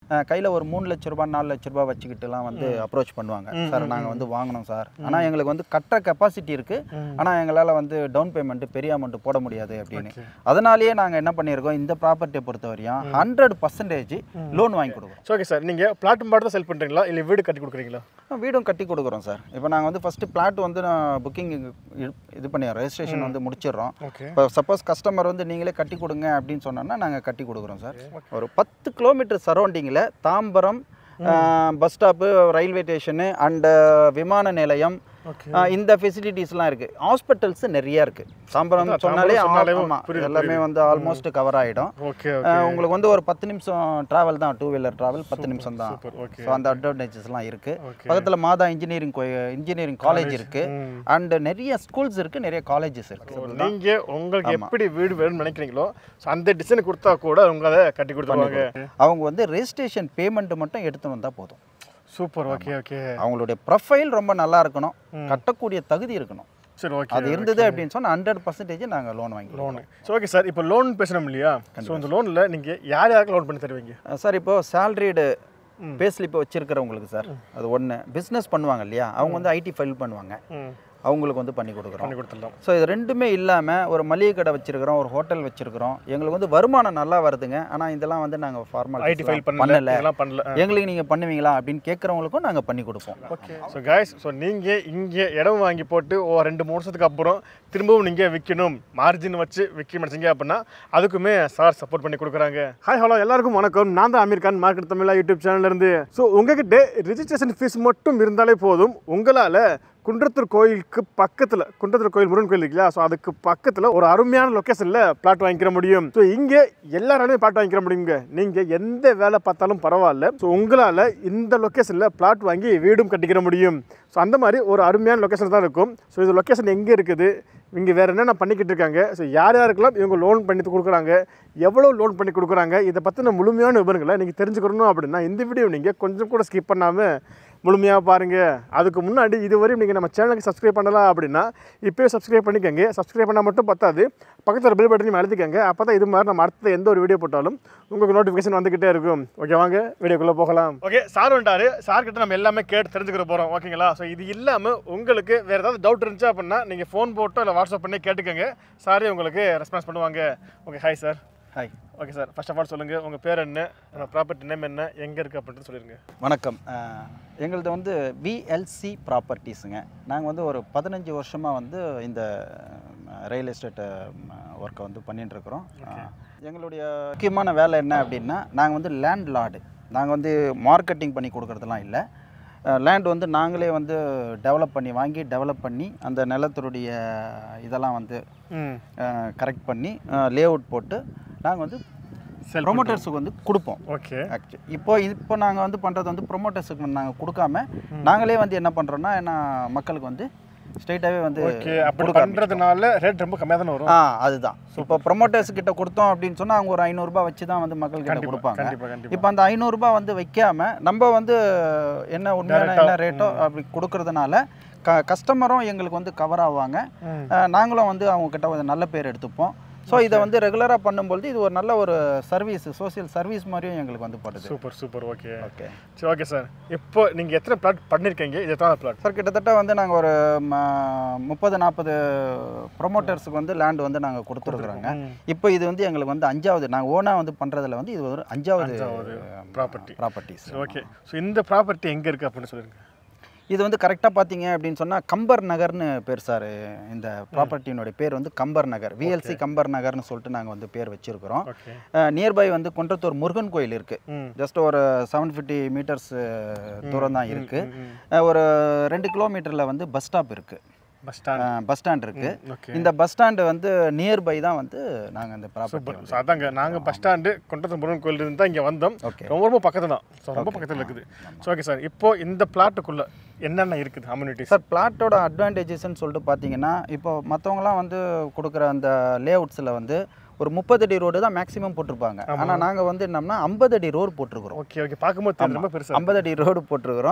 கையில் ஒரு மூணு லட்ச ரூபாய் நாலு லட்ச ரூபாய் வச்சுக்கிட்டுலாம் வந்து அப்ரோச் பண்ணுவாங்க சார் நாங்கள் வந்து வாங்கணும் சார் ஆனால் எங்களுக்கு வந்து கட்டுற கெப்பாசிட்டி இருக்குது ஆனால் எங்களால் வந்து டவுன் பேமெண்ட் பெரிய அமௌண்ட் போட முடியாது அப்படின்னு அதனாலேயே நாங்கள் என்ன பண்ணியிருக்கோம் இந்த ப்ராப்பர்ட்டியை பொறுத்த வரையும் ஹண்ட்ரட் பர்சன்டேஜ் லோன் வாங்கி கொடுக்குறோம் ஸோ ஓகே சார் நீங்கள் பிளாட் மட்டும் தான் செல் பண்ணுறீங்களா இல்லை வீடு கட்டி கொடுக்குறீங்களா வீடும் கட்டி கொடுக்குறோம் சார் இப்போ நாங்கள் வந்து ஃபஸ்ட்டு பிளாட் வந்து புக்கிங் இது பண்ணி ரெஜிஸ்ட்ரேஷன் வந்து முடிச்சிடுறோம் ஓகே இப்போ சப்போஸ் கஸ்டமர் வந்து நீங்களே கட்டி கொடுங்க அப்படின்னு சொன்னோன்னா நாங்கள் கட்டி கொடுக்குறோம் சார் ஒரு பத்து கிலோமீட்டர் சரௌண்டிங்கில் Tambaram bus stop railway station and விமான நிலையம் ஓகே ஆ, இந்த ஃபெசிலிட்டிஸ்லாம் இருக்குது ஹாஸ்பிட்டல்ஸ் நிறைய இருக்குது தாம்பரம் அதான், சொன்னாலே தாம்பரம் சொன்னாலே ஆமா, புரியுது, எல்லாமே வந்து ஆல்மோஸ்ட் கவர் ஆகிடும் ஓகே உங்களுக்கு வந்து ஒரு பத்து நிமிஷம் ட்ராவல் தான் டூ வீலர் ட்ராவல் பத்து நிமிஷம் தான் சூப்பர் ஓகே ஸோ அந்த அட்வான்டேஜஸ்லாம் இருக்குது ஓகே பக்கத்தில் மாதா இன்ஜினியரிங் இன்ஜினியரிங் காலேஜ் இருக்குது ம். அண்ட் நிறைய ஸ்கூல்ஸ் இருக்குது நிறைய காலேஜஸ் இருக்குது நீங்க உங்களுக்கு எப்படி வீடு வேணும்னு நினைக்கிறீங்களோ ஸோ அந்த டிசைன் கொடுத்தா கூட உங்க அதை கட்டி கொடுத்துருவாங்க அவங்க வந்து ரெஜிஸ்ட்ரேஷன் பேமெண்ட் மட்டும் எடுத்து வந்தால் போதும் சூப்பர் ஓகே ஓகே அவங்களுடைய ப்ரொஃபைல் ரொம்ப நல்லா இருக்கணும் கட்டக்கூடிய தகுதி இருக்கணும் சரி ஓகே அது இருந்தது அப்படின்னு சொன்னால் ஹண்ட்ரட் பர்சன்டேஜ் நாங்கள் லோன் வாங்கிடுவோம் லோனு ஸோ ஓகே சார் இப்போ லோன் பேசணும் இல்லையா ஸோ இந்த லோனில் நீங்கள் யார் யாருக்கு லோன் பண்ணி தருவீங்க சார் இப்போ சேலரிடு பே ஸ்லிப் வச்சிருக்கிறவங்களுக்கு சார் அது ஒன்று பிஸ்னஸ் பண்ணுவாங்க இல்லையா அவங்க வந்து ஐடி ஃபைல் பண்ணுவாங்க ம் அவங்களுக்கு வந்து பண்ணி கொடுக்குறோம் பண்ணி கொடுத்துடலாம் ஸோ இது ரெண்டுமே இல்லாமல் ஒரு மளிகை கடை வச்சிருக்கிறோம் ஒரு ஹோட்டல் வச்சிருக்கிறோம் எங்களுக்கு வந்து வருமானம் நல்லா வருதுங்க ஆனால் இதெல்லாம் வந்து நாங்கள் ஐடி ஃபைல் ஃபார்மாலிட்டி பண்ணல பண்ணல இதெல்லாம் பண்ணல எங்களுக்கு நீங்கள் பண்ணுவீங்களா அப்படின்னு கேட்குறவங்களுக்கும் நாங்கள் பண்ணி கொடுப்போம் ஓகே ஸோ கைஸ் ஸோ நீங்கள் இங்கே இடம் வாங்கி போட்டு ஓ ரெண்டு மூணு வருஷத்துக்கு அப்புறம் திரும்பவும் நீங்கள் விற்கணும் மார்ஜின் வச்சு விற்க முடிச்சிங்க அப்படின்னா அதுக்குமே சார் சப்போர்ட் பண்ணி கொடுக்குறாங்க ஹாய் ஹலோ எல்லாருக்கும் வணக்கம் நான் தான் அமீர் கான் மார்க்கெட் தமிழா யூடியூப் சேனல்லேருந்து ஸோ உங்ககிட்ட ரிஜிஸ்ட்ரேஷன் ஃபீஸ் மட்டும் இருந்தாலே போதும் உங்களால் குன்றத்தூர் கோயிலுக்கு பக்கத்தில் குன்றத்தூர் கோயில் முருகன் கோயில் இருக்கு இல்லையா ஸோ அதுக்கு பக்கத்தில் ஒரு அருமையான லொக்கேஷனில் பிளாட் வாங்கிக்கிற முடியும் ஸோ இங்கே எல்லாராலையும் பிளாட் வாங்கிக்கிற முடியுங்க நீங்கள் எந்த வேலை பார்த்தாலும் பரவாயில்ல ஸோ உங்களால் இந்த லொக்கேஷனில் பிளாட் வாங்கி வீடும் கட்டிக்கிற முடியும் ஸோ அந்த மாதிரி ஒரு அருமையான லொக்கேஷன் தான் இருக்கும் ஸோ இது லொக்கேஷன் எங்கே இருக்குது இங்கே வேறு என்னென்ன பண்ணிக்கிட்டு இருக்காங்க ஸோ யார் யாருக்கெல்லாம் இவங்க லோன் பண்ணி கொடுக்குறாங்க எவ்வளோ லோன் பண்ணி கொடுக்குறாங்க இதை பற்றின முழுமையான விவரங்களை நீங்கள் தெரிஞ்சுக்கணும் அப்படின்னா இந்த வீடியோ நீங்கள் கொஞ்சம் கூட ஸ்கிப் பண்ணாமல் முழுமையாக பாருங்கள் அதுக்கு முன்னாடி இதுவரையும் நீங்கள் நம்ம சேனலுக்கு சப்ஸ்கிரைப் பண்ணலாம் அப்படின்னா இப்போயே சப்ஸ்கிரைப் பண்ணிக்கோங்க சப்ஸ்கிரைப் பண்ணால் மட்டும் பத்தாது பக்கத்தில் பில் பட்டனையும் அழுத்திக்கங்க அப்போ தான் இது மாதிரி நம்ம அடுத்த எந்த ஒரு வீடியோ போட்டாலும் உங்களுக்கு நோட்டிஃபிகேஷன் வந்துக்கிட்டே இருக்கும் ஓகே வாங்க வீடியோக்குள்ளே போகலாம் ஓகே சார் வந்துட்டாரு சார் கிட்ட நம்ம எல்லாமே கேட்டு தெரிஞ்சுக்கிற போகிறோம் ஓகேங்களா ஸோ இது இல்லாமல் உங்களுக்கு வேறு ஏதாவது டவுட் இருந்துச்சு அப்படின்னா நீங்கள் ஃபோன் போட்டோ இல்லை வாட்ஸ்அப் பண்ணி கேட்டுக்கோங்க சாரே உங்களுக்கு ரெஸ்பான்ஸ் பண்ணுவாங்க okay hi sir hi okay sir first of all சொல்லுங்கள் உங்கள் பேர் என்ன ப்ராப்பர்ட்டி நேம் என்ன எங்கே இருக்குது அப்படின்ட்டு சொல்லிடுங்க வணக்கம் அஹ், எங்களது வந்து விஎல்சி ப்ராப்பர்ட்டிஸுங்க நாங்கள் வந்து ஒரு பதினஞ்சு வருஷமாக வந்து இந்த ரியல் எஸ்டேட் ஒர்க்கை வந்து பண்ணிட்டு இருக்கிறோம் அஹ், எங்களுடைய முக்கியமான வேலை என்ன அப்படின்னா நாங்கள் வந்து லேண்ட் லார்டு நாங்கள் வந்து மார்க்கெட்டிங் பண்ணி கொடுக்கறதெல்லாம் இல்லை லேண்ட் வந்து நாங்களே வந்து டெவலப் பண்ணி வாங்கி டெவலப் பண்ணி அந்த நிலத்தினுடைய இதெல்லாம் வந்து ம் கரெக்ட் பண்ணி லேஅவுட் போட்டு நாங்கள் வந்து செல் ப்ரொமோட்டர்ஸுக்கு வந்து கொடுப்போம் ஓகே ஆக்சுவலி இப்போ இப்போ நாங்கள் வந்து பண்ணுறது வந்து ப்ரொமோட்டர்ஸுக்கு நாங்கள் கொடுக்காம நாங்களே வந்து என்ன பண்ணுறோன்னா என்ன மக்களுக்கு வந்து ஸ்ட்ரெயிட்டாகவே வந்து ஓகே அப்படி கொடுக்க பண்ணுறதுனால ரேட் ரொம்ப கம்மியாக தானே வரும் ஆ அதுதான் இப்போ ப்ரொமோட்டர்ஸ் கிட்ட கொடுத்தோம் அப்படின்னு சொன்னால் அவங்க ஒரு ஐநூறுரூபா வச்சு தான் வந்து மக்கள் கிட்ட கொடுப்பாங்க கண்டிப்பாக கண்டிப்பாக இப்போ அந்த ஐநூறுரூபா வந்து வைக்காம நம்ம வந்து என்ன உண்மையான என்ன ரேட்டோ அப்படி கொடுக்கறதுனால க கஸ்டமரும் எங்களுக்கு வந்து கவர் ஆவாங்க ம். அஹ், நாங்களும் வந்து அவங்க கிட்ட ஒரு நல்ல பேர் எடுத்துப்போம் ஸோ இதை வந்து ரெகுலராக பண்ணும்பொழுது இது ஒரு நல்ல ஒரு சர்வீஸ் சோஷியல் சர்வீஸ் மாதிரியும் எங்களுக்கு வந்து படுது சூப்பர் சூப்பர் ஓகே ஓகே சரி ஓகே சார் இப்போ நீங்கள் எத்தனை பிளாட் பண்ணியிருக்கீங்க இது எத்தனை பிளாட் சார் கிட்டத்தட்ட வந்து நாங்கள் ஒரு ம- முப்பது நாற்பது ப்ரொமோட்டர்ஸுக்கு வந்து லேண்ட் வந்து நாங்கள் கொடுத்துருக்குறோங்க இப்போ இது வந்து எங்களுக்கு வந்து அஞ்சாவது நாங்கள் ஓனாக வந்து பண்ணுறதுல வந்து இது ஒரு அஞ்சாவது அஞ்சாவது property. ப்ராப்பர்ட்டிஸ் சரி ஓகே ஸோ இந்த ப்ராப்பர்ட்டி எங்கே இருக்குது அப்படின்னு சொல்லுங்க இது வந்து கரெக்டாக பார்த்தீங்க அப்படின்னு சொன்னால் கம்பர் நகர்னு பேர் சார் இந்த ப்ராப்பர்ட்டியினுடைய பேர் வந்து கம்பர் நகர் விஎல்சி கம்பர் நகர்னு சொல்லிட்டு நாங்கள் வந்து பேர் வச்சுருக்கிறோம் ஓகே நியர்பை வந்து குன்றத்தூர் முருகன் கோயில் இருக்குது ம் ஜஸ்ட் ஒரு செவன் ஃபிஃப்டி மீட்டர்ஸ் தூரம் தான் இருக்குது ம், ம். ஒரு ரெண்டு கிலோமீட்டரில் வந்து பஸ் ஸ்டாப் இருக்குது பஸ் ஸ்டாண்ட் பஸ் ஸ்டாண்ட் இருக்குது ஓகே இந்த பஸ் ஸ்டாண்டு வந்து நியர்பை தான் வந்து நாங்கள் இந்த ப்ராப்பர்ட்டி சூப்பர் ஸோ அதாங்க நாங்கள் பஸ் ஸ்டாண்டு கொண்டத்து முருகன் கோயில் இருந்து தான் இங்கே வந்தோம் ஓகே ரொம்ப ரொம்ப பக்கத்து தான் ஸோ ரொம்ப பக்கத்தில் இருக்குது ஸோ ஓகே சார் இப்போ இந்த பிளாட்டுக்குள்ளே என்னென்ன இருக்குது அம்யூனிட்டிஸ் சார் பிளாட்டோட அட்வான்டேஜஸ்ன்னு சொல்லிட்டு பார்த்தீங்கன்னா இப்போ மற்றவங்களாம் வந்து கொடுக்குற அந்த லேஅவுட்ஸில் வந்து ஒரு முப்பது அடி ரோடு தான் மேக்ஸிமம் போட்டிருப்பாங்க ஆனால் நாங்கள் வந்து என்னம்னா ஐம்பது அடி ரோடு போட்டிருக்கிறோம் ஓகே ஓகே பார்க்கும்போது தெரியுது, ரொம்ப பெருசாக ஐம்பது அடி ரோடு போட்டிருக்கிறோம்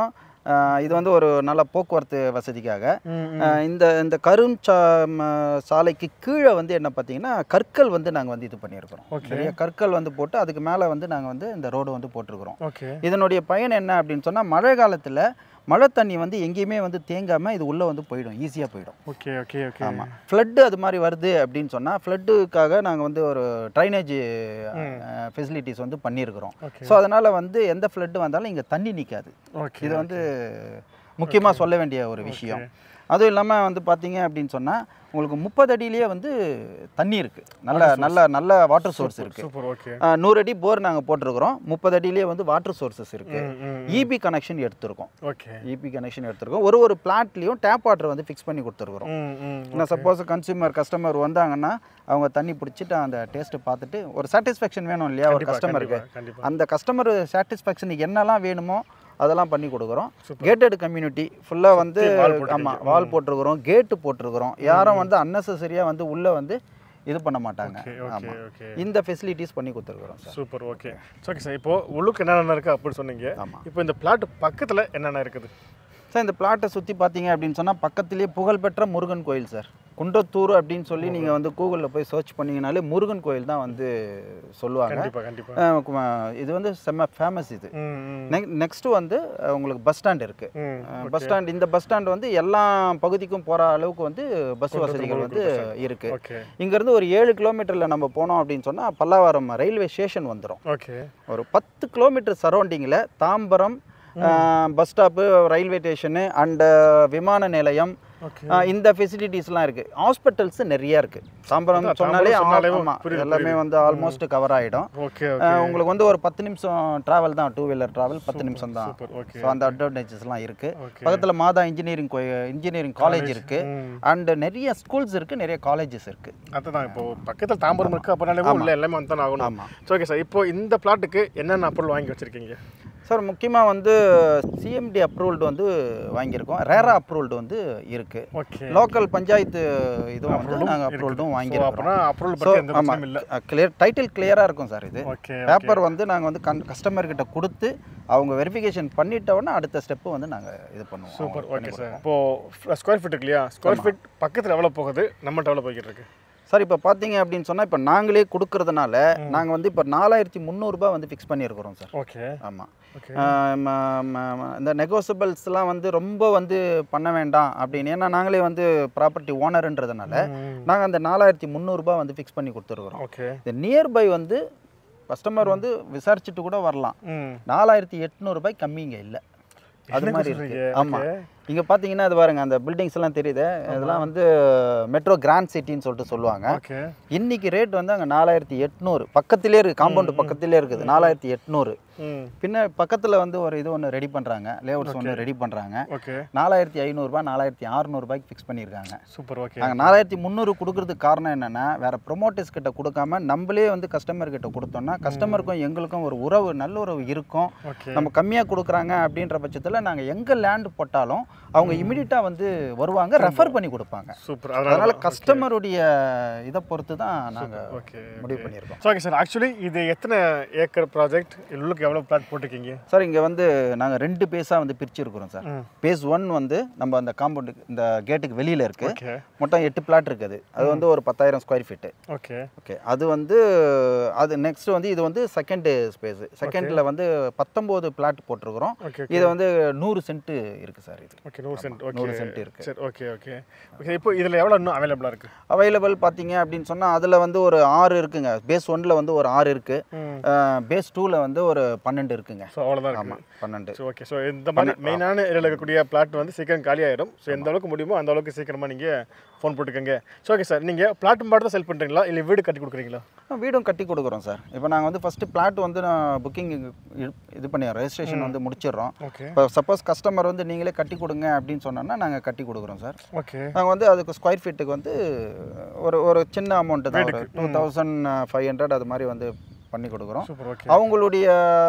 ஆஹ் இது வந்து ஒரு நல்ல போக்குவரத்து வசதிக்காக ம், ம். ஆஹ் இந்த இந்த கருஞ்சா ம, சாலைக்கு கீழே வந்து என்ன பார்த்தீங்கன்னா கற்கள் வந்து நாங்கள் வந்து இது பண்ணியிருக்கிறோம் Okay. நிறைய கற்கள் வந்து போட்டு அதுக்கு மேலே வந்து நாங்கள் வந்து இந்த ரோடு வந்து போட்டிருக்கிறோம் ஓகே இதனுடைய பயன் என்ன அப்படின்னு சொன்னால் மழை காலத்தில் மழை தண்ணி வந்து எங்கேயுமே வந்து தேங்காமல் இது உள்ளே வந்து போயிடும் ஈஸியாக போயிடும் ஓகே ஓகே ஓகே ஆமாம் ஃப்ளட்டு அது மாதிரி வருது அப்படின்னு சொன்னால் ஃப்ளட்டுக்காக நாங்கள் வந்து ஒரு ட்ரைனேஜ் ஃபெசிலிட்டிஸ் வந்து பண்ணியிருக்கிறோம் ஓகே ஸோ அதனால் வந்து எந்த ஃப்ளட்டு வந்தாலும் இங்கே தண்ணி நிற்காது ஓகே இது வந்து முக்கியமாக சொல்ல வேண்டிய ஒரு விஷயம் அதுவும் இல்லாமல் வந்து பார்த்தீங்க அப்படின்னு சொன்னால் உங்களுக்கு முப்பது அடியிலேயே வந்து தண்ணி இருக்குது நல்ல நல்ல நல்ல வாட்டர் சோர்ஸ் இருக்குது சூப்பர் ஓகே நூறு அடி போர் நாங்கள் போட்டிருக்கிறோம் முப்பது அடியிலேயே வந்து வாட்டர் சோர்சஸ் இருக்குது ம், ம். இபி கனெக்ஷன் எடுத்திருக்கோம் ஓகே இபி கனெக்ஷன் எடுத்திருக்கோம் ஒரு ஒரு பிளாட்லேயும் டேப் வாட்டர் வந்து ஃபிக்ஸ் பண்ணி கொடுத்துருக்குறோம் ம், ம். ஏன்னா சப்போஸ் கன்சியூமர் கஸ்டமர் வந்தாங்கன்னா அவங்க தண்ணி பிடிச்சிட்டு அந்த டேஸ்ட்டை பார்த்துட்டு ஒரு சாட்டிஸ்ஃபேக்ஷன் வேணும் இல்லையா ஒரு கண்டிப்பா, கஸ்டமருக்கு கண்டிப்பா, கண்டிப்பா. அந்த கஸ்டமர் சாட்டிஸ்ஃபேக்ஷனுக்கு என்னெல்லாம் வேணுமோ அதெல்லாம் பண்ணி கொடுக்குறோம் கேட்டட் கம்யூனிட்டி ஃபுல்லாக வந்து சுத்தி wall போட்டிருக்கீங்க. ஆமாம் வால் போட்டிருக்கிறோம் கேட்டு போட்டிருக்கிறோம் யாரும் வந்து அன்னெசரியாக வந்து உள்ளே வந்து இது பண்ண மாட்டாங்க ஓகே ஓகே ஆமாம் ஓகே இந்த ஃபெசிலிட்டிஸ் பண்ணி கொடுத்துருக்குறோம் sir super okay okay sir இப்போ உள்ளுக்கு என்னென்ன இருக்குது அப்படின்னு சொன்னீங்க ஆமாம் இப்போ இந்த பிளாட் பக்கத்தில் என்னென்ன இருக்குது சார் இந்த பிளாட்டை சுற்றி பார்த்தீங்க அப்படின்னு சொன்னால் பக்கத்துலேயே புகழ்பெற்ற முருகன் கோயில் சார் குன்றத்தூர் அப்படின்னு சொல்லி நீங்கள் வந்து கூகுளில் போய் சர்ச் பண்ணீங்கனாலே முருகன் கோயில் தான் வந்து சொல்லுவாங்க கண்டிப்பா கண்டிப்பா அஹ் கு- இது வந்து செம்ம ஃபேமஸ் இது ம் ம் நெக் நெக்ஸ்ட்டு வந்து அஹ் உங்களுக்கு பஸ் ஸ்டாண்ட் இருக்குது ம் பஸ் ஸ்டாண்ட் இந்த பஸ் ஸ்டாண்ட் வந்து எல்லா பகுதிக்கும் போகிற அளவுக்கு வந்து பஸ் வசதிகள் வந்து இருக்குது ஓகே இங்கேருந்து ஒரு ஏழு கிலோமீட்டரில் நம்ம போனோம் அப்படின்னு சொன்னால் பல்லாவரம் ரயில்வே ஸ்டேஷன் வந்துடும் ஓகே ஒரு பத்து கிலோமீட்டர் சரௌண்டிங்கில் Tambaram bus stop railway station and விமான நிலையம் ஓகே ஆஹ் இந்த ஃபெசிலிட்டிஸ்லாம் இருக்குது ஹாஸ்பிட்டல்ஸ் நிறைய இருக்குது தாம்பரம் அதான், சொன்னாலே தாம்பரம் சொன்னாலே ஆமாம் புரியுது, எல்லாமே வந்து ஆல்மோஸ்ட் கவர் ஆகிடும் ஓகே ஓகே உங்களுக்கு வந்து ஒரு பத்து நிமிஷம் ட்ராவல் தான் டூ வீலர் ட்ராவல் பத்து நிமிஷம் தான் சூப்பர் ஓகே ஸோ அந்த அட்வான்டேஜஸ்லாம் இருக்குது ஓகே பக்கத்தில் மாதா இன்ஜினியரிங் இன்ஜினியரிங் காலேஜ் இருக்குது ம் அண்ட் நிறைய ஸ்கூல்ஸ் இருக்குது நிறைய காலேஜஸ் இருக்குது அதுதான் இப்போ பக்கத்தில் தாம்பரம் இருக்கு அப்படின்னாலே உள்ள எல்லாமே வந்து தான் ஆகணும் ஆமாம் ஓகே சார் இப்போ இந்த பிளாட்டுக்கு என்னென்ன அப்ரூவல் வாங்கி வச்சிருக்கீங்க சார் முக்கியமாக வந்து சிஎம்டி அப்ரூவல்டு வந்து வாங்கியிருக்கோம் ரேரா அப்ரூவல்டு வந்து இருக்குது ஓகே லோக்கல் பஞ்சாயத்து இதுவும் வந்து நாங்கள் அப்ரூவல்டும் வாங்கியிருக்கோம் அப்படின்னா அப்ரூவல் ஸோ பற்றி எந்த ஆமாம் பிரச்சனையும் இல்லை கிளியர் டைட்டில் கிளியராக இருக்கும் சார் இது ஓகே பேப்பர் வந்து நாங்கள் வந்து கன் கஸ்டமர் கிட்ட கொடுத்து அவங்க வெரிஃபிகேஷன் பண்ணிட்ட உடனே அடுத்த ஸ்டெப்பு வந்து நாங்கள் இது பண்ணுவோம் சூப்பர் பண்ணி ஓகே சார் இப்போ ஸ்கொயர் ஃபீட் இருக்கு இல்லையா ஸ்கொயர் ஃபீட் பக்கத்தில் எவ்வளோ போகுது நம்மகிட்ட எவ்வளோ போய்கிட்டு இருக்கு சார் இப்போ பார்த்தீங்க அப்படின்னு சொன்னால் இப்போ நாங்களே கொடுக்கறதுனால நாங்கள் வந்து இப்போ நாலாயிரத்தி முந்நூறுரூபா வந்து ஃபிக்ஸ் பண்ணியிருக்கிறோம் சார் ஓகே ஆமாம் ஓகே இந்த நெகோசியபிள்ஸ்லாம் வந்து ரொம்ப வந்து பண்ண வேண்டாம் அப்படின்னு ஏன்னா நாங்களே வந்து ப்ராப்பர்ட்டி ஓனருன்றதுனால நாங்கள் அந்த நாலாயிரத்தி முந்நூறுரூபா வந்து ஃபிக்ஸ் பண்ணி கொடுத்துருக்குறோம் ஓகே இந்த நியர்பை வந்து கஸ்டமர் வந்து விசாரிச்சுட்டு கூட வரலாம் ம் நாலாயிரத்தி எட்நூறுபாய் கம்மி இங்கே இல்லை அது மாதிரி இருக்கு ஆமாம் இங்கே பார்த்தீங்கன்னா இது பாருங்க அந்த பில்டிங்ஸ் எல்லாம் தெரியுது இதெல்லாம் வந்து மெட்ரோ கிராண்ட் சிட்டின்னு சொல்லிட்டு சொல்லுவாங்க ஓகே இன்னைக்கு ரேட் வந்து அங்கே நாலாயிரத்தி எட்நூறு பக்கத்திலே இருக்குது காம்பவுண்டு பக்கத்திலே இருக்குது நாலாயிரத்தி எட்நூறு ம் பின்ன பக்கத்தில் வந்து ஒரு இது ஒன்று ரெடி பண்ணுறாங்க லேஅவுட்ஸ் ஒன்று ரெடி பண்ணுறாங்க ஓகே நாலாயிரத்தி ஐநூறுரூபா நாலாயிரத்தி அறுநூறுபாய்க்கு ஃபிக்ஸ் பண்ணியிருக்காங்க சூப்பர் ஓகே நாங்கள் நாலாயிரத்தி முந்நூறு கொடுக்கறதுக்கு காரணம் என்னென்னா வேறு ப்ரொமோட்டர்ஸ் கிட்ட கொடுக்காம நம்மளே வந்து கஸ்டமர் கிட்ட கொடுத்தோம்னா கஸ்டமருக்கும் எங்களுக்கும் ஒரு உறவு நல்ல உறவு இருக்கும் ஓகே நம்ம கம்மியாக கொடுக்குறாங்க அப்படின்ற பட்சத்தில் நாங்கள் எங்கே லேண்ட் போட்டாலும் அவங்க இமிடியட்டாக வந்து வருவாங்க ரெஃபர் பண்ணி கொடுப்பாங்க சூப்பர் அதனால் அதனால கஸ்டமருடைய இதை பொறுத்து தான் நாங்கள் ஓகே முடிவு பண்ணியிருக்கோம் ஸோ ஓகே சார் ஆக்சுவலி இது எத்தனை ஏக்கர் ப்ராஜெக்ட் உள்ளுக்கு எவ்வளோ பிளாட் போட்டிருக்கீங்க சார் இங்கே வந்து நாங்கள் ரெண்டு பேஸாக வந்து பிரிச்சிருக்கிறோம் சார் ம் பேஸ் ஒன் வந்து நம்ம அந்த காம்பவுண்டுக்கு இந்த கேட்டுக்கு வெளியில் இருக்குது ஓகே மொத்தம் எட்டு பிளாட் இருக்குது அது வந்து ஒரு பத்தாயிரம் ஸ்கொயர் ஃபீட்டு ஓகே ஓகே அது வந்து அது நெக்ஸ்ட் வந்து இது வந்து செகண்ட் ஸ்பேஸ் செகண்டில் வந்து பத்தொம்போது பிளாட் போட்டிருக்கிறோம் ஓகே இது வந்து நூறு சென்ட் இருக்குது சார் இது ஓகே நூறு சென்ட் நூறு ஓகே சென்ட் இருக்குது சரி ஓகே ஓகே ஓகே இப்போ இதில் எவ்வளோ இன்னும் அவைலபிளாக இருக்குது அவைலபிள் பார்த்தீங்க அப்படின்னு சொன்னால் அதில் வந்து ஒரு ஆறு இருக்குங்க பேஸ் ஒன்னில் வந்து ஒரு ஆறு இருக்குது ம் பேஸ் டூவில் வந்து ஒரு பன்னெண்டு இருக்குங்க ஸோ அவ்வளோதான் இருக்குது ஆமாம் பன்னெண்டு ஸோ ஓகே ஸோ இந்த மாதிரி மெயினான ஏரியாவில் இருக்கக்கூடிய பிளாட் வந்து சீக்கிரம் காலி ஆயிடும் ஸோ எந்த அளவுக்கு முடியுமோ அந்த அளவுக்கு சீக்கிரமாக நீங்கள் ஃபோன் போட்டுக்கோங்க ஸோ ஓகே சார் நீங்கள் பிளாட் மட்டும் தான் செல் பண்ணுறீங்களா இல்லை வீடு கட்டி கொடுக்குறீங்களா வீடும் கட்டி கொடுக்குறோம் சார் இப்போ நாங்கள் வந்து ஃபஸ்ட்டு பிளாட் வந்து நான் புக்கிங் இது பண்ணி ரெஜிஸ்ட்ரேஷன் வந்து முடிச்சிடுறோம் ஓகே இப்போ சப்போஸ் கஸ்டமர் வந்து நீங்களே கட்டி கொடுங்க அப்படின்னு சொன்னோன்னா நாங்கள் கட்டி கொடுக்குறோம் சார் ஓகே நாங்கள் வந்து அதுக்கு ஸ்கொயர் ஃபீட்டுக்கு வந்து ஒரு ஒரு சின்ன அமௌண்ட்டு தான் ஒரு டூ தௌசண்ட் ஃபைவ் ஹண்ட்ரட் அது மாதிரி வந்து பண்ணி கொடுக்குறோம் சூப்பர் ஓகே அவங்களுடைய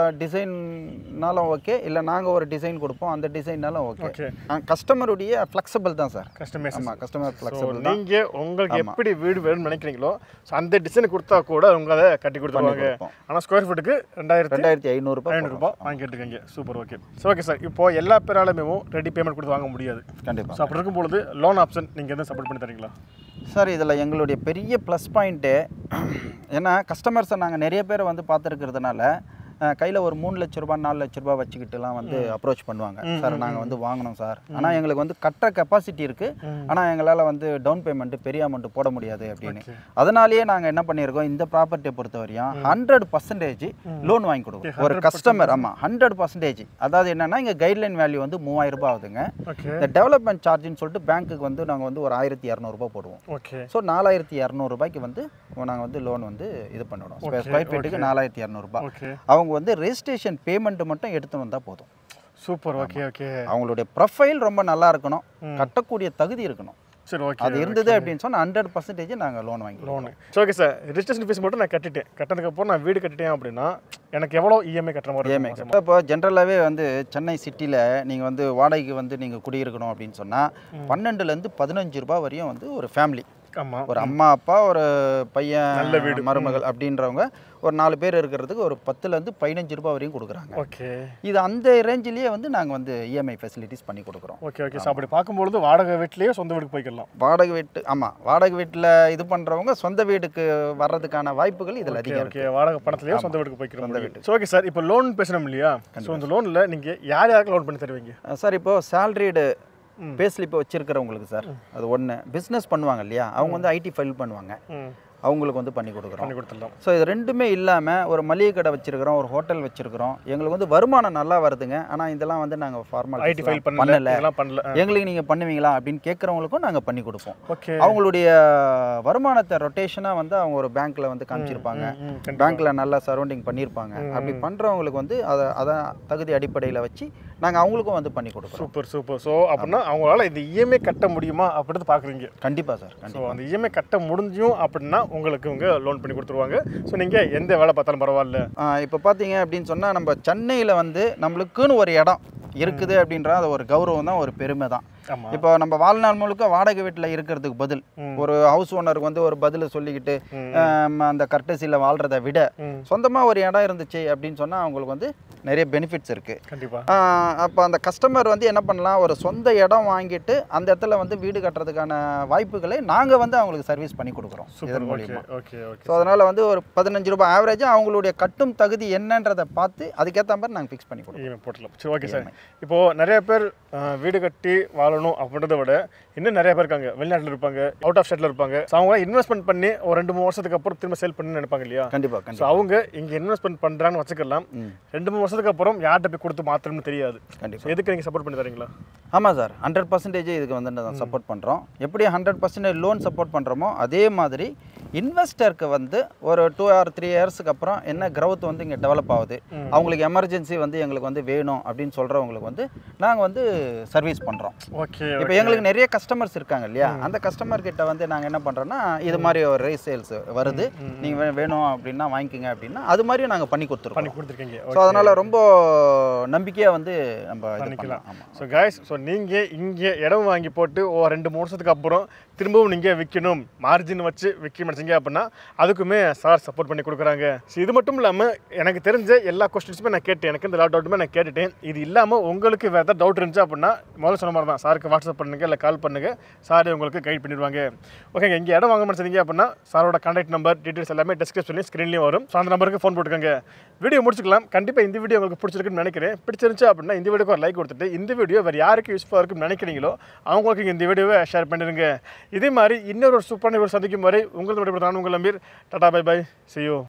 டிசைன்னாலும் ஓகே இல்லை நாங்கள் ஒரு டிசைன் கொடுப்போம் அந்த டிசைன்னாலும் ஓகே ஓகே கஸ்டமருடைய ஃப்ளெக்சிபிள் தான் சார் கஸ்டமைஸ் ஆமாம் கஸ்டமர் ஸோ ஃப்ளெக்சிபிள் தான் நீங்கள் உங்களுக்கு எப்படி வீடு வேணும்னு நினைக்கிறீங்களோ ஸோ அந்த டிசைன் கொடுத்தா கூட அவங்க அதை கட்டி கொடுத்துருவாங்க கொடுப்போம். ஆனால் ஸ்கொயர் ஃபீட்டுக்கு ரெண்டாயிரத்தி ரெண்டாயிரத்தி ஐநூறுரூபா ஐநூறுரூபா வாங்கி கேட்டுக்கங்க super okay so okay sir இப்போ எல்லா பேராலுமே ரெடி பேமெண்ட் கொடுத்து வாங்க முடியாது கண்டிப்பாக ஸோ அப்படி இருக்கும்பொழுது லோன் ஆப்ஷன் நீங்கள் எதுவும் சப்போர்ட் பண்ணி தரீங்களா சார் இதில் எங்களுடைய பெரிய ப்ளஸ் பாயிண்ட்டு ஏன்னா கஸ்டமர்ஸை நாங்கள் நிறைய பேரை வந்து பார்த்துருக்கிறதுனால கையில் ஒரு மூணு லட்ச ரூபாய் நாலு லட்ச ரூபாய் வச்சுக்கிட்டுலாம் வந்து அப்ரோச் பண்ணுவாங்க சார் நாங்கள் வந்து வாங்கினோம் சார் ஆனால் எங்களுக்கு வந்து கட்டுற கெப்பாசிட்டி இருக்குது ஆனால் எங்களால் வந்து டவுன் பேமெண்ட்டு பெரிய அமௌண்ட் போட முடியாது அப்படின்னு Okay. அதனாலேயே நாங்கள் என்ன பண்ணியிருக்கோம் இந்த ப்ராப்பர்ட்டியை பொறுத்த வரையும் ஹண்ட்ரட் பர்சன்டேஜ் லோன் வாங்கி கொடுக்குறோம் ஒரு கஸ்டமர் ஆமாம் ஹண்ட்ரட் பர்சன்டேஜ் அதாவது என்னன்னா இங்கே கைட்லைன் வேல்யூ வந்து மூவாயிரம் ரூபாய் ஆகுதுங்க ஓகே இந்த டெவலப்மெண்ட் சார்ஜ்னு சொல்லிட்டு பேங்க்குக்கு வந்து நாங்கள் வந்து ஒரு ஆயிரத்தி இரநூறுபா போடுவோம் ஓகே ஸோ நாலாயிரத்தி இரநூறுபாய்க்கு வந்து நாங்கள் வந்து லோன் வந்து இது பண்ணிவிடுவோம் Okay, ஸ்கொயர் ஃபீட்டுக்கு நாலாயிரத்தி இரநூறுபா ஓகே அவங்க வந்து ரெஜிஸ்ட்ரேஷன் பேமெண்ட்டு மட்டும் எடுத்து வந்தால் போதும் சூப்பர் ஓகே ஓகே அவங்களுடைய ப்ரொஃபைல் ரொம்ப நல்லா இருக்கணும் கட்டக்கூடிய தகுதி இருக்கணும் சரி ஓகே அது இருந்தது அப்படின்னு சொன்னால் ஹண்ட்ரட் பர்சன்டேஜ் நாங்கள் லோன் வாங்கிடுவோம் loan so okay sir registration fees மட்டும் நான் கட்டிட்டேன் கட்டினதுக்கப்புறம் நான் வீடு கட்டிட்டேன் அப்படின்னா எனக்கு எவ்வளோ இஎம்ஐ கட்டுற மாதிரி இஎம்ஐ இருக்கும் இப்போ ஜென்ரலாகவே வந்து சென்னை சிட்டியில் நீங்கள் வந்து வாடகைக்கு வந்து நீங்கள் குடியிருக்கணும் அப்படின்னு சொன்னால் பன்னெண்டுலேருந்து பதினஞ்சு ரூபாய் வரையும் வந்து ஒரு ஃபேமிலி ஆமாம் ஒரு அம்மா அப்பா ஒரு பையன் நல்ல வீடு. மருமகள் அப்படின்றவங்க ஒரு நாலு பேர் இருக்கிறதுக்கு ஒரு பத்துலேருந்து பதினஞ்சு ரூபாய் வரையும் கொடுக்குறாங்க ஓகே இது அந்த ரேஞ்சிலேயே வந்து நாங்கள் வந்து இஎம்ஐ ஃபெசிலிட்டிஸ் பண்ணி கொடுக்குறோம் ஓகே ஓகே ஸோ அப்படி பார்க்கும்பொழுது வாடகை வீட்லேயே சொந்த வீட்டுக்கு போய்க்கலாம் வாடகை வீட்டு ஆமாம் வாடகை வீட்டில் இது பண்ணுறவங்க சொந்த வீட்டுக்கு வர்றதுக்கான வாய்ப்புகள் இதில் அதிகம் இருக்கு ஓகே வாடகை பணத்துலேயே சொந்த வீட்டுக்கு போய்க்கிறோம் ஸோ ஓகே சார் இப்போ லோன் பேசணும் இல்லையா ஸோ இந்த லோனில் நீங்கள் யார் யாருக்கு லோன் பண்ணி தருவீங்க அஹ் சார் இப்போ சேல்ரிடு பே ஸ்லிப் வச்சிருக்கிறவங்களுக்கு சார் அது ஒன்று பிஸ்னஸ் பண்ணுவாங்க இல்லையா அவங்க வந்து ஐடி ஃபைல் பண்ணுவாங்க ம் அவங்களுக்கு வந்து பண்ணி கொடுக்குறோம் பண்ணி கொடுத்துடலாம் ஸோ இது ரெண்டுமே இல்லாமல் ஒரு மளிகை கடை வச்சிருக்கிறோம் ஒரு ஹோட்டல் வச்சிருக்கிறோம் எங்களுக்கு வந்து வருமானம் நல்லா வருதுங்க ஆனால் இதெல்லாம் வந்து நாங்கள் ஐடி ஃபார்மாலிட்டி ஃபைல் பண்ணல பண்ணல இதெல்லாம் பண்ணல எங்களுக்கு நீங்கள் பண்ணுவீங்களா அப்படின்னு கேட்குறவங்களுக்கும் நாங்கள் பண்ணி கொடுப்போம் ஓகே அவங்களுடைய வருமானத்தை ரொட்டேஷனாக வந்து அவங்க ஒரு பேங்க்கில் வந்து காமிச்சிருப்பாங்க பேங்க்கில் நல்லா சரௌண்டிங் பண்ணியிருப்பாங்க அப்படி பண்ணுறவங்களுக்கு வந்து அதை அதை தகுதி அடிப்படையில் வச்சு நாங்கள் அவங்களுக்கும் வந்து பண்ணி கொடுக்குறோம் சூப்பர் சூப்பர் ஸோ அப்படின்னா அவங்களால இந்த இஎம்ஐ கட்ட முடியுமா அப்படின்னு பார்க்குறீங்க கண்டிப்பாக சார் ஸோ கண்டிப்பாக அந்த இஎம்ஐ கட்ட முடிஞ்சும் அப்படின்னா உங்களுக்கு இவங்க லோன் பண்ணி கொடுத்துருவாங்க ஸோ நீங்கள் எந்த வேலை பார்த்தாலும் பரவாயில்ல இப்போ பார்த்தீங்க அப்படின்னு சொன்னால் நம்ம சென்னையில் வந்து நம்மளுக்குன்னு ஒரு இடம் இருக்குது அப்படின்ற அது ஒரு கௌரவம் தான் ஒரு பெருமை தான் ஆமாம் இப்போ நம்ம வாழ்நாள் முழுக்க வாடகை வீட்டில் இருக்கிறதுக்கு பதில் ம். ஒரு ஹவுஸ் ஓனருக்கு வந்து ஒரு பதில் சொல்லிக்கிட்டு ம். ஆம், அந்த கர்டசியில் வாழ்கிறத விட ம் சொந்தமாக ஒரு இடம் இருந்துச்சு அப்படின்னு சொன்னால் அவங்களுக்கு வந்து நிறைய பெனிஃபிட்ஸ் இருக்குது கண்டிப்பாக அப்போ அந்த கஸ்டமர் வந்து என்ன பண்ணலாம் ஒரு சொந்த இடம் வாங்கிட்டு அந்த இடத்துல வந்து வீடு கட்டுறதுக்கான வாய்ப்புகளை நாங்கள் வந்து அவங்களுக்கு சர்வீஸ் பண்ணி கொடுக்குறோம் இதன் சூப்பர் ஓகே மூலியமா ஓகே ஓகே ஸோ அதனால் வந்து ஒரு பதினஞ்சு ரூபாய் ஆவரேஜாக அவங்களுடைய கட்டும் தகுதி என்னன்றதை பார்த்து அதுக்கேற்ற மாதிரி நாங்கள் ஃபிக்ஸ் பண்ணி கொடுக்குறோம் இஎம்ஐ போட்டுடலாம் சரி ஓகே சார் இப்போது நிறைய பேர் அஹ், வீடு கட்டி வாழணும் அப்படின்றத விட இன்னும் நிறைய பேர் இருக்காங்க வெளிநாட்டில் இருப்பாங்க அவுட் ஆஃப் ஸ்டேட்டில் இருப்பாங்க ஸோ அவங்க இன்வெஸ்ட்மெண்ட் பண்ணி ஒரு ரெண்டு மூணு வருஷத்துக்கு அப்புறம் திரும்ப சேல் பண்ணி நினைப்பாங்க இல்லையா கண்டிப்பாக ஸோ கண்டிப்பாக அவங்க இங்கே இன்வெஸ்ட்மெண்ட் பண்ணுறாங்கன்னு வச்சுக்கலாம் ம் ரெண்டு மூணு வருஷத்துக்கு அப்புறம் யார்கிட்ட போய் கொடுத்து மாற்றணும்னு தெரியாது கண்டிப்பாக ஸோ எதுக்கு நீங்கள் சப்போர்ட் பண்ணி தரீங்களா ஆமாம் சார் ஹண்ட்ரட் பர்சன்டேஜ் இதுக்கு வந்து நான் சப்போர்ட் பண்ணுறோம் எப்படி ஹண்ட்ரட் பர்சன்டேஜ் லோன் சப்போர்ட் பண்ணுறோமோ அதே மாதிரி இன்வெஸ்டருக்கு வந்து ஒரு டூ ஆர் த்ரீ இயர்ஸ்க்கு அப்புறம் என்ன growth வந்து இங்கே டெவலப் ஆகுது ம். அவங்களுக்கு எமர்ஜென்சி வந்து எங்களுக்கு வந்து வேணும் அப்படின்னு சொல்கிறவங்களுக்கு வந்து நாங்கள் வந்து சர்வீஸ் பண்ணுறோம் ஓகே இப்போ எங்களுக்கு நிறைய கஸ்டமர்ஸ் இருக்காங்க இல்லையா அந்த கஸ்டமர் கிட்ட வந்து நாங்கள் என்ன பண்ணுறோன்னா இது மாதிரி ஒரு ரைஸ் சேல்ஸ் வருது நீங்கள் வேணும் அப்படின்னா வாங்கிக்கோங்க அப்படின்னா அது மாதிரியும் நாங்கள் பண்ணி பண்ணி கொடுத்துருக்கோம் கொடுத்துருக்கீங்க ஸோ அதனால் ரொம்ப நம்பிக்கையாக வந்து நம்ம இது பண்ணிக்கலாம். பண்ணலாம் ஆமாம் ஸோ காய்ஸ் ஸோ நீங்கள் இங்கே இடம் வாங்கி போட்டு ஒரு ரெண்டு மூணு வருஷத்துக்கு அப்புறம் திரும்பவும் நீங்கள் விற்கணும் மார்ஜின் வச்சு விற்க முடிச்சிங்க அப்படின்னா அதுக்குமே சார் சப்போர்ட் பண்ணி கொடுக்குறாங்க ஸோ இது மட்டும் இல்லாமல் எனக்கு தெரிஞ்ச எல்லா கொஸ்டின்ஸுமே நான் கேட்டேன் எனக்கு இந்த எல்லா டவுட்டுமே நான் கேட்டுட்டேன் இது இல்லாமல் உங்களுக்கு வேறு ஏதாவது டவுட் இருந்துச்சு அப்படின்னா முதல்ல சொன்ன மாதிரி தான் சாருக்கு வாட்ஸ்அப் பண்ணுங்கள் இல்லை கால் பண்ணுங்கள் சார் உங்களுக்கு கைட் பண்ணிடுவாங்க ஓகேங்க இங்கே இடம் வாங்க முடிச்சீங்க அப்படின்னா சாரோட கான்டாக்ட் நம்பர் டீட்டெயில்ஸ் எல்லாமே டிஸ்கிரிப்ஷன்லேயும் ஸ்க்ரீன்லேயும் வரும் ஸோ அந்த நம்பருக்கு ஃபோன் போட்டுக்கோங்க வீடியோ முடிச்சுக்கலாம் கண்டிப்பாக இந்த வீடியோ உங்களுக்கு பிடிச்சிருக்குன்னு நினைக்கிறேன் பிடிச்சிருந்துச்சு அப்படின்னா இந்த வீடியோக்கு ஒரு லைக் கொடுத்துட்டு இந்த வீடியோ வேறு யாருக்கு யூஸ்ஃபுல்லாக இருக்குன்னு நினைக்கிறீங்களோ அவங்களுக்கு இந்த வீடியோவை ஷேர் பண்ணிடுங்க இதே மாதிரி இன்னொரு சூப்பரான ஒரு சந்திக்கும் வரை உங்களுக்கு விடைபெறும் நான் உங்கள் Amir tata bye bye see you